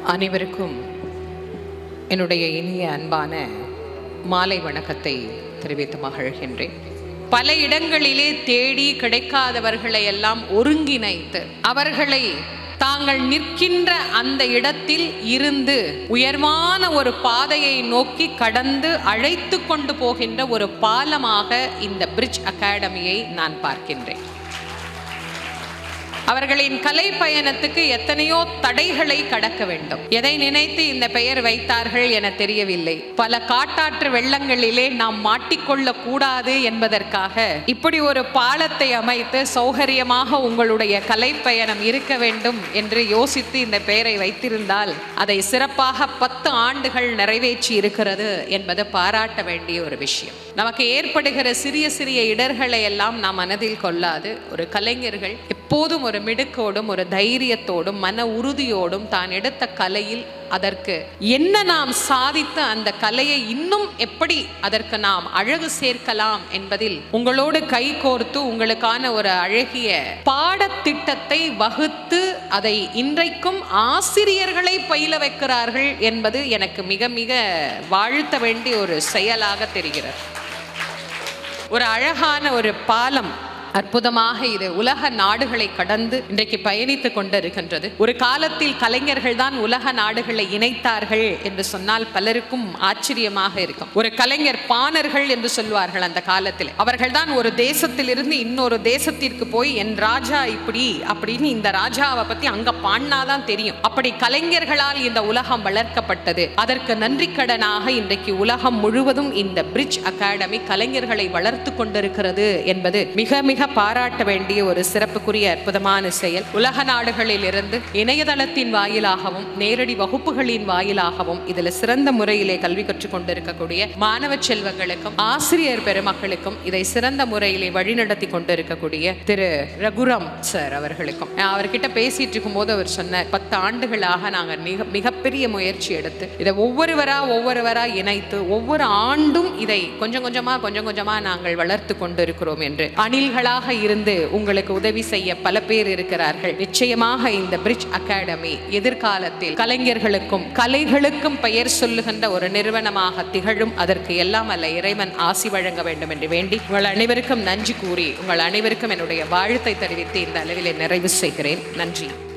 அனைவருக்கும் என்னுடைய இனிய அன்பான மாலை வணக்கத்தை தெரிவித்து மகிழ்கின்றேன் பல இடங்களிலே தேடி கிடைக்காதவர்களை எல்லாம் ஒருங்கிணைத்து அவர்களை தாங்கள் நிற்கின்ற அந்த இடத்தில் இருந்து உயர்வான ஒரு பாதையை நோக்கி கடந்து அழைத்து கொண்டு போகின்ற ஒரு பாலமாக இந்த பிரிட்ஜ் அகாடமியை நான் பார்க்கின்றேன் அவர்களின் கலை பயணத்துக்கு எத்தனையோ தடைகளை கடக்க வேண்டும் எதை நினைத்து இந்த பெயர் வைத்தார்கள் என தெரியவில்லை பல காட்டாற்று வெள்ளங்களிலே நாம் மாட்டிக்கொள்ள கூடாது என்பதற்காக இப்படி ஒரு பாலத்தை அமைத்து சௌகரியமாக உங்களுடைய கலை பயணம் இருக்க வேண்டும் என்று யோசித்து இந்த பெயரை வைத்திருந்தால் அதை சிறப்பாக பத்து ஆண்டுகள் நிறைவேற்றி இருக்கிறது என்பது பாராட்ட வேண்டிய ஒரு விஷயம் நமக்கு ஏற்படுகிற சிறிய சிறிய இடர்களை எல்லாம் நாம் மனதில் கொள்ளாது ஒரு கலைஞர்கள் எப்போதும் ஒரு மிடுக்கோடும் ஒரு தைரியத்தோடும் மன உறுதியோடும் தான் எடுத்த கலையில் அதற்கு என்ன நாம் சாதித்த அந்த கலையை இன்னும் எப்படி அதற்கு நாம் அழகு சேர்க்கலாம் என்பதில் உங்களோடு கை கோர்த்து உங்களுக்கான ஒரு அழகிய பாடத்திட்டத்தை வகுத்து அதை இன்றைக்கும் ஆசிரியர்களை பயில வைக்கிறார்கள் என்பது எனக்கு மிக மிக வாழ்த்த வேண்டிய ஒரு செயலாக தெரிகிறது ஒரு அழகான ஒரு பாலம் அற்புதமாக இது உலக நாடுகளை கடந்து இன்றைக்கு பயணித்து கொண்டிருக்கின்றது ஒரு காலத்தில் கலைஞர்கள் தான் உலக நாடுகளை இணைத்தார்கள் என்று சொன்னால் பலருக்கும் ஆச்சரியமாக இருக்கும் ஒரு கலைஞர் பாணர்கள் என்று சொல்வார்கள் அந்த காலத்தில் அவர்கள் தான் ஒரு தேசத்திலிருந்து இன்னொரு தேசத்திற்கு போய் என் ராஜா இப்படி அப்படின்னு இந்த ராஜாவை பத்தி அங்க பாடினாதான் தெரியும் அப்படி கலைஞர்களால் இந்த உலகம் வளர்க்கப்பட்டது அதற்கு நன்றி கடனாக இன்றைக்கு உலகம் முழுவதும் இந்த பிரிட்ஜ் அகாடமி கலைஞர்களை வளர்த்து கொண்டிருக்கிறது என்பது மிக மிக பாராட்ட வேண்டிய ஒரு சிறப்புக்குரிய அற்புதமான செயல் உலக நாடுகளில் இருந்து இணையதளத்தின் வாயிலாகவும் நேரடி வகுப்புகளின் வாயிலாகவும் இதுல சிறந்த முறையிலே கல்வி கற்றுக் கொண்டிருக்கக்கூடிய மாணவ செல்வங்களுக்கும் ஆசிரியர் பெருமக்களுக்கும் இதை சிறந்த முறையிலே வழிநடத்தி கொண்டிருக்கக்கூடிய திரு ரகுராம் சார் அவர்களுக்கும் நான் அவர்கிட்ட பேசிட்டு இருக்கும்போது அவர் சொன்னார் பத்து ஆண்டுகளாக நாங்கள் மிக மிகப்பெரிய முயற்சி எடுத்து இதை ஒவ்வொருவரா ஒவ்வொருவரா இணைத்து ஒவ்வொரு ஆண்டும் இதை கொஞ்சம் கொஞ்சமா கொஞ்சம் கொஞ்சமா நாங்கள் வளர்த்து கொண்டிருக்கிறோம் என்று அணில்களாக இருந்து உங்களுக்கு உதவி செய்ய பல பேர் இருக்கிறார்கள் நிச்சயமாக இந்த பிரிட்ஜ் அகாடமி எதிர்காலத்தில் கலைஞர்களுக்கும் கலைகளுக்கும் பெயர் சொல்லுகின்ற ஒரு நிறுவனமாக திகழும் அதற்கு எல்லாம் அல்ல இறைவன் ஆசி வழங்க வேண்டும் என்று வேண்டி உங்கள் அனைவருக்கும் நன்றி கூறி உங்கள் அனைவருக்கும் என்னுடைய வாழ்த்தை தெரிவித்து இந்த அளவிலே நிறைவு செய்கிறேன் நன்றி